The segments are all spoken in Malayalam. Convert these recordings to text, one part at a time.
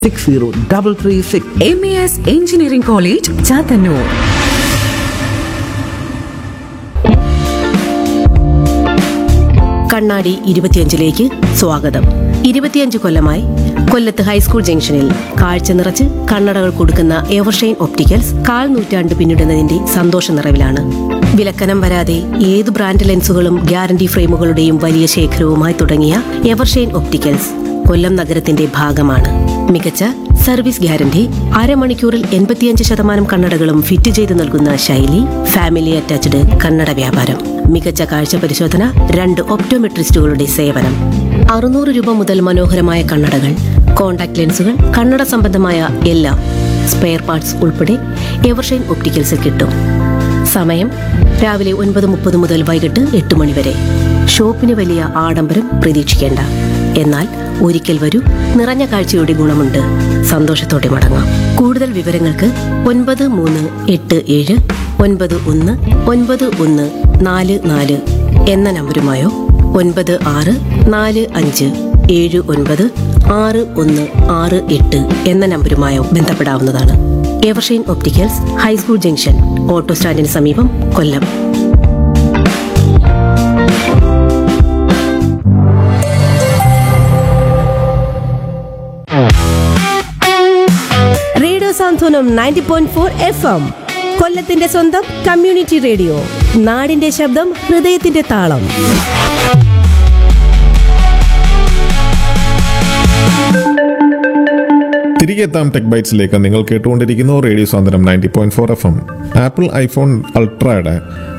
Six zero double three six M A S engineering college Chathannoor കണ്ണാടി ഇരുപത്തിയഞ്ചിലേക്ക് സ്വാഗതം ഇരുപത്തിയഞ്ച് കൊല്ലമായി കൊല്ലത്ത് ഹൈസ്കൂൾ ജംഗ്ഷനിൽ കാഴ്ച നിറച്ച് കണ്ണടകൾ കൊടുക്കുന്ന എവർഷൈൻ ഒപ്റ്റിക്കൽസ് കാൽ നൂറ്റാണ്ട് പിന്നിടുന്നതിന്റെ സന്തോഷ നിറവിലാണ് വിലക്കനം വരാതെ ഏത് ബ്രാൻഡ് ലെൻസുകളും ഗ്യാരണ്ടി ഫ്രെയിമുകളുടെയും വലിയ ശേഖരവുമായി തുടങ്ങിയ എവർഷൈൻ ഒപ്റ്റിക്കൽസ് കൊല്ലം നഗരത്തിന്റെ ഭാഗമാണ് മികച്ച സർവീസ് ഗ്യാരണ്ടി അരമണിക്കൂറിൽ എൺപത്തിയഞ്ച് ശതമാനം കണ്ണടകളും ഫിറ്റ് ചെയ്ത് നൽകുന്ന ശൈലി ഫാമിലി അറ്റാച്ച്ഡ് കണ്ണട വ്യാപാരം മികച്ച കാഴ്ച പരിശോധന രണ്ട് ഒപ്റ്റോമെട്രിസ്റ്റുകളുടെ സേവനം അറുന്നൂറ് രൂപ മുതൽ മനോഹരമായ കണ്ണടകൾ കോൺടാക്ട് ലെൻസുകൾ കണ്ണട സംബന്ധമായ എല്ലാം സ്പെയർ പാർട്സ് ഉൾപ്പെടെ എവർഷൈൻ ഒപ്റ്റിക്കൽസിൽ കിട്ടും സമയം രാവിലെ ഒൻപത് മുപ്പത് മുതൽ വൈകിട്ട് എട്ട് മണി വരെ ഷോപ്പിന് വലിയ ആഡംബരം പ്രതീക്ഷിക്കേണ്ട എന്നാൽ ഒരിക്കൽ വരൂ നിറഞ്ഞ കാഴ്ചയുടെ ഗുണമുണ്ട് സന്തോഷത്തോടെ മടങ്ങാം കൂടുതൽ വിവരങ്ങൾക്ക് ഒൻപത് മൂന്ന് എട്ട് ഏഴ് ഒൻപത് ഒന്ന് ഒൻപത് ഒന്ന് നാല് നാല് എന്ന നമ്പരുമായോ ഒൻപത് ആറ് നാല് അഞ്ച് ഏഴ് ഒൻപത് ആറ് ഒന്ന് ആറ് എട്ട് എന്ന നമ്പരുമായോ ബന്ധപ്പെടാവുന്നതാണ് Evershine opticals high school junction auto സ്റ്റാൻഡിന് സമീപം Kollam radio Santhwanam ninety point four F M കൊല്ലത്തിന്റെ സ്വന്തം കമ്മ്യൂണിറ്റി റേഡിയോ നാടിന്റെ ശബ്ദം ഹൃദയത്തിന്റെ താളം തിരികെ എത്താം ടെക് ബൈറ്റ്സിലേക്ക് നിങ്ങൾ കേട്ടുകൊണ്ടിരിക്കുന്നു radio Santhwanam ninety point four F M Apple iPhone അൾട്രയുടെ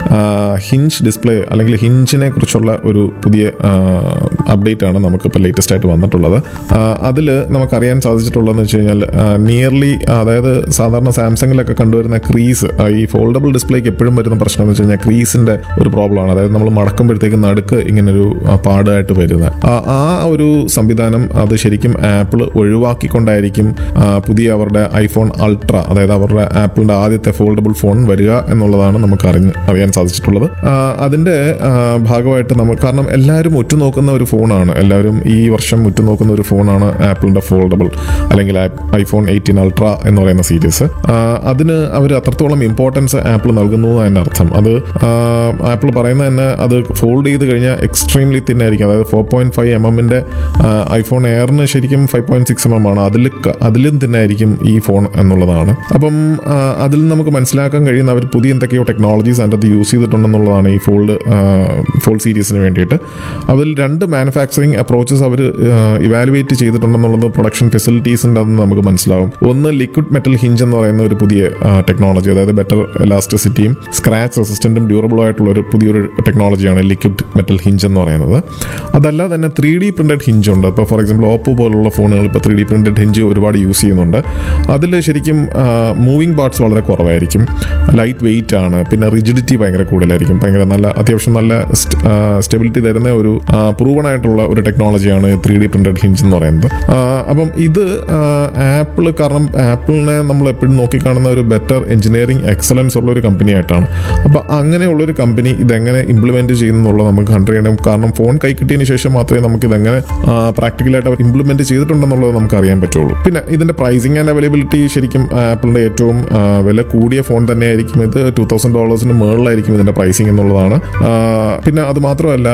ഹിഞ്ച് ഡിസ്പ്ലേ അല്ലെങ്കിൽ ഹിഞ്ചിനെ കുറിച്ചുള്ള ഒരു പുതിയ അപ്ഡേറ്റ് ആണ് നമുക്കിപ്പോൾ ലേറ്റസ്റ്റ് ആയിട്ട് വന്നിട്ടുള്ളത് അതിൽ നമുക്കറിയാൻ സാധിച്ചിട്ടുള്ളതെന്ന് വെച്ച് കഴിഞ്ഞാൽ നിയർലി അതായത് സാധാരണ സാംസങ്ങിലൊക്കെ കണ്ടുവരുന്ന ക്രീസ് ഈ ഫോൾഡബിൾ ഡിസ്പ്ലേക്ക് എപ്പോഴും വരുന്ന പ്രശ്നം എന്ന് വെച്ച് കഴിഞ്ഞാൽ ക്രീസിന്റെ ഒരു പ്രോബ്ലമാണ് അതായത് നമ്മൾ മടക്കുമ്പോഴത്തേക്ക് നടുക്ക് ഇങ്ങനൊരു ആ, പാടായിട്ട് വരുന്നത് ആ- ആ ഒരു സംവിധാനം അത് ശരിക്കും ആപ്പിൾ ഒഴിവാക്കിക്കൊണ്ടായിരിക്കും ആ, പുതിയ അവരുടെ ഐഫോൺ അൾട്ര അതായത് അവരുടെ ആപ്പിളിന്റെ ആദ്യത്തെ ഫോൾഡബിൾ ഫോൺ വരിക എന്നുള്ളതാണ് നമുക്ക് അറിഞ്ഞ് അറിയാൻ സാധിച്ചിട്ടുള്ളത് ആ, അതിന്റെ ആ, ഭാഗമായിട്ട് നമുക്ക് കാരണം എല്ലാവരും ഉറ്റുനോക്കുന്ന ഒരു ഫോണാണ് എല്ലാവരും ഈ വർഷം ഉറ്റുനോക്കുന്ന ഒരു ഫോണാണ് ആപ്പിളിന്റെ ഫോൾഡബിൾ അല്ലെങ്കിൽ ഐഫോൺ എയ്റ്റീൻ അൾട്ര എന്ന് പറയുന്ന സീരീസ് അതിന് അവർ അത്രത്തോളം ഇമ്പോർട്ടൻസ് ആപ്പിൾ നൽകുന്നു എന്നതിന്റെ അർത്ഥം അത് ആപ്പിൾ പറയുന്നത് തന്നെ അത് ഫോൾഡ് ചെയ്ത് കഴിഞ്ഞാൽ എക്സ്ട്രീംലി തിന്നായിരിക്കും അതായത് ഫോർ പോയിന്റ് ഫൈവ് എം എമ്മിന്റെ ഐഫോൺ എയറിന് ശരിക്കും five point six M M ആണ് അതിൽ ക- അതിലും തിന്നായിരിക്കും ഈ ഫോൺ എന്നുള്ളതാണ് അപ്പം ആ, അതിൽ നമുക്ക് മനസ്സിലാക്കാൻ കഴിയുന്ന അവർ പുതിയ എന്തൊക്കെയോ ടെക്നോളജീസ് അതിൻ്റെ അത് യൂസ് ചെയ്തിട്ടുണ്ടെന്നുള്ളതാണ് ഈ ഫോൾഡ് ഫോൾഡ് സീരീസിന് വേണ്ടിയിട്ട് അതിൽ രണ്ട് മാനുഫാക്ചറിങ് അപ്രോച്ചസ് അവർ ഇവാലുവേറ്റ് ചെയ്തിട്ടുണ്ടെന്നുള്ളത് പ്രൊഡക്ഷൻ ഫെസിലിറ്റീസിൻ്റെ അതെന്ന് നമുക്ക് മനസ്സിലാവും ഒന്ന് ലിക്വിഡ് മെറ്റൽ ഹിഞ്ച് എന്ന് പറയുന്ന ഒരു പുതിയ ടെക്നോളജി അതായത് ബെറ്റർ എലാസ്റ്റിസിറ്റിയും സ്ക്രാച്ച് റെസിസ്റ്റൻറ്റും ഡ്യൂറബിളും ആയിട്ടുള്ള ഒരു പുതിയൊരു ടെക്നോളജിയാണ് ലിക്വിഡ് മെറ്റൽ ഹിഞ്ച് എന്ന് പറയുന്നത് അതല്ല തന്നെ ത്രീ ഡി പ്രിന്റഡ് ഹിഞ്ച് ഉണ്ട് ഇപ്പോൾ ഫോർ എക്സാമ്പിൾ ഓപ്പോ പോലുള്ള ഫോണുകൾ ഇപ്പോൾ ത്രീ ഡി പ്രിന്റഡ് ഹിഞ്ച് ഒരുപാട് യൂസ് ചെയ്യുന്നുണ്ട് അതിൽ ശരിക്കും മൂവിങ് പാർട്സ് വളരെ കുറവായിരിക്കും ലൈറ്റ് വെയിറ്റ് ആണ് പിന്നെ റിജിഡിറ്റി ഭയങ്കര കൂടുതലായിരിക്കും ഭയങ്കര നല്ല അത്യാവശ്യം നല്ല സ്റ്റെബിലിറ്റി തരുന്ന ഒരു പ്രൂവൺ ആയിട്ടുള്ള ഒരു ടെക്നോളജിയാണ് ത്രീ ഡി പ്രിന്റഡ് ഹിഞ്ച് എന്ന് പറയുന്നത് ആ, അപ്പം ഇത് ആപ്പിൾ കാരണം ആപ്പിളിനെ നമ്മൾ എപ്പോഴും നോക്കിക്കാണുന്ന ഒരു ബെറ്റർ എഞ്ചിനീയറിംഗ് എക്സലൻസ് ഉള്ള ഒരു കമ്പനി ആയിട്ടാണ് അപ്പോൾ അങ്ങനെയുള്ള ഒരു കമ്പനി ഇതെങ്ങനെ ഇംപ്ലിമെന്റ് ചെയ്യുന്നുള്ളത് നമുക്ക് കണ്ടു ചെയ്യണം കാരണം ഫോൺ കൈ കിട്ടിയതിന് ശേഷം മാത്രമേ നമുക്ക് ഇതെങ്ങനെ പ്രാക്ടിക്കലായിട്ട് അവർ ഇംപ്ലിമെന്റ് ചെയ്തിട്ടുണ്ടെന്നുള്ളത് നമുക്ക് അറിയാൻ പറ്റുള്ളൂ പിന്നെ ഇതിന്റെ പ്രൈസിങ് ആൻഡ് അവൈലബിലിറ്റി ശരിക്കും ആപ്പിളിന്റെ ഏറ്റവും ആ, വില കൂടിയ ഫോൺ തന്നെയായിരിക്കും ഇത് ടൂ തൗസൻഡ് ഡോളേഴ്സിന് മുകളിലായിരിക്കും ഇതിന്റെ പ്രൈസിങ് എന്നുള്ളതാണ് ആ, പിന്നെ അത് മാത്രമല്ല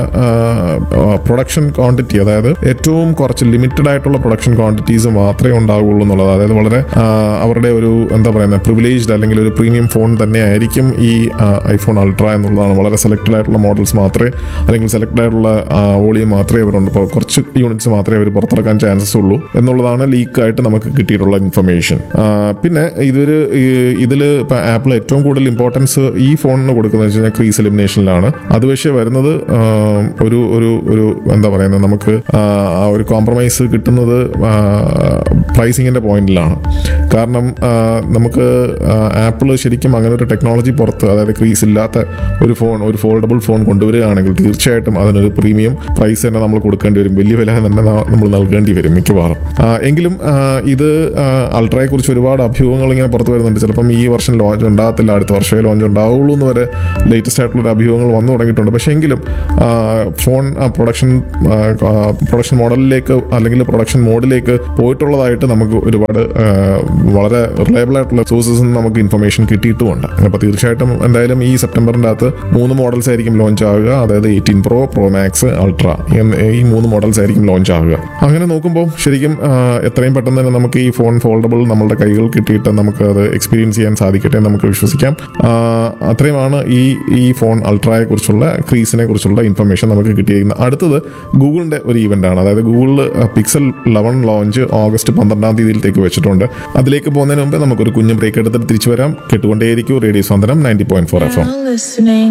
പ്രൊഡക്ഷൻ ക്വാണ്ടിറ്റി അതായത് ഏറ്റവും കുറച്ച് ലിമിറ്റഡ് ആയിട്ടുള്ള പ്രൊഡക്ഷൻ ക്വാണ്ടിറ്റീസ് മാത്രമേ ഉണ്ടാവുകയുള്ളൂ എന്നുള്ളത് അതായത് വളരെ ആ, അവരുടെ ഒരു എന്താ പറയുന്നത് പ്രിവിലേജ്ഡ് അല്ലെങ്കിൽ ഒരു പ്രീമിയം ഫോൺ തന്നെ ആയിരിക്കും ഈ ഐഫോൺ അൾട്ര എന്നുള്ളതാണ് വളരെ സെലക്റ്റഡ് ആയിട്ടുള്ള മോഡൽസ് മാത്രമേ അല്ലെങ്കിൽ സെലക്റ്റഡ് ആയിട്ടുള്ള വോളിയം മാത്രമേ അവരുണ്ട് ഇപ്പോൾ കുറച്ച് യൂണിറ്റ്സ് മാത്രമേ അവർ പുറത്തിറക്കാൻ ചാൻസസ് ഉള്ളൂ എന്നുള്ളതാണ് ലീക്കായിട്ട് നമുക്ക് കിട്ടിയിട്ടുള്ള ഇൻഫർമേഷൻ പിന്നെ ഇതൊരു ഇതിൽ ഇപ്പം ആപ്പിൾ ഏറ്റവും കൂടുതൽ ഇമ്പോർട്ടൻസ് ഈ ഫോണിന് കൊടുക്കുന്നത് വെച്ച് കഴിഞ്ഞാൽ ക്രീസ് എലിമിനേഷനിലാണ് അത് പക്ഷേ വരുന്നത് ആ, ഒരു ഒരു ഒരു എന്താ പറയുന്നത് നമുക്ക് ആ ആ ഒരു കോംപ്രമൈസ് കിട്ടുന്നത് പ്രൈസിങ്ങിന്റെ പോയിന്റിലാണ് കാരണം ആ, നമുക്ക് ആപ്പിൾ ശരിക്കും അങ്ങനെ ഒരു ടെക്നോളജി പുറത്ത് അതായത് ക്രീസ് ഇല്ലാത്ത ഒരു ഫോൺ ഒരു ഫോൾഡബിൾ ഫോൺ കൊണ്ടുവരികയാണെങ്കിൽ തീർച്ചയായിട്ടും അതിനൊരു പ്രീമിയം പ്രൈസ് തന്നെ നമ്മൾ കൊടുക്കേണ്ടി വരും വലിയ വില തന്നെ ന- നമ്മൾ നൽകേണ്ടി വരും മിക്കവാറും ആ, എങ്കിലും ആ, ഇത് അൾട്രയെ കുറിച്ച് ഒരുപാട് അഭ്യൂഹങ്ങൾ ഇങ്ങനെ പുറത്തു വരുന്നുണ്ട് ചിലപ്പം ഈ വർഷം ലോഞ്ച് ഉണ്ടാകത്തില്ല അടുത്ത വർഷമേ ലോഞ്ച് ഉണ്ടാവുള്ളൂ എന്ന് വരെ ലേറ്റസ്റ്റ് ആയിട്ടുള്ള ഒരു അഭ്യൂഹങ്ങൾ വന്നു തുടങ്ങിയിട്ടുണ്ട് പക്ഷേ എങ്കിലും ആ, ഫോൺ പ്രൊഡക്ഷൻ പ്രൊഡക്ഷൻ മോഡലിലേക്ക് അല്ലെങ്കിൽ പ്രൊഡക്ഷൻ മോഡിലേക്ക് പോയിട്ടുള്ളതായിട്ട് നമുക്ക് ഒരുപാട് ആ, വളരെ റിലയബിൾ ആയിട്ടുള്ള സോഴ്സസ് നമുക്ക് ഇൻഫർമേഷൻ കിട്ടിയിട്ടുമുണ്ട് അപ്പോൾ തീർച്ചയായിട്ടും എന്തായാലും ഈ സെപ്റ്റംബറിൻ്റെ അകത്ത് മൂന്ന് മോഡൽസ് ആയിരിക്കും ലോഞ്ച് ആവുക അതായത് eighteen pro pro max ultra ഈ മൂന്ന് മോഡൽസ് ആയിരിക്കും ലോഞ്ച് ആവുക അങ്ങനെ നോക്കുമ്പോൾ ശരിക്കും ആ, എത്രയും പെട്ടെന്ന് തന്നെ നമുക്ക് ഈ ഫോൺ ഫോൾഡബിൾ നമ്മളുടെ കൈകൾ കിട്ടിയിട്ട് നമുക്ക് അത് എക്സ്പീരിയൻസ് ചെയ്യാൻ സാധിക്കട്ടെ എന്ന് നമുക്ക് വിശ്വസിക്കാം ആ, അത്രയുമാണ് ഈ ഈ ഫോൺ അൾട്രയെ കുറിച്ചുള്ള ക്രീസിനെ കുറിച്ചുള്ള ഇൻഫർമേഷൻ നമുക്ക് കിട്ടിയിരിക്കുന്നത് അടുത്തത് ഗൂഗിളിന്റെ ഒരു ഈവന്റ് ആണ് അതായത് Google Pixel eleven launch August പന്ത്രണ്ടാം തീയതിയിലേക്ക് വെച്ചിട്ടുണ്ട് അതിലേക്ക് പോകുന്നതിന് മുമ്പ് നമുക്കൊരു കുഞ്ഞു ബ്രേക്ക് എടുത്തിട്ട് തിരിച്ചു വരാം കേട്ടുകൊണ്ടേയിരിക്കും radio Santhwanam ninety point four F M listening.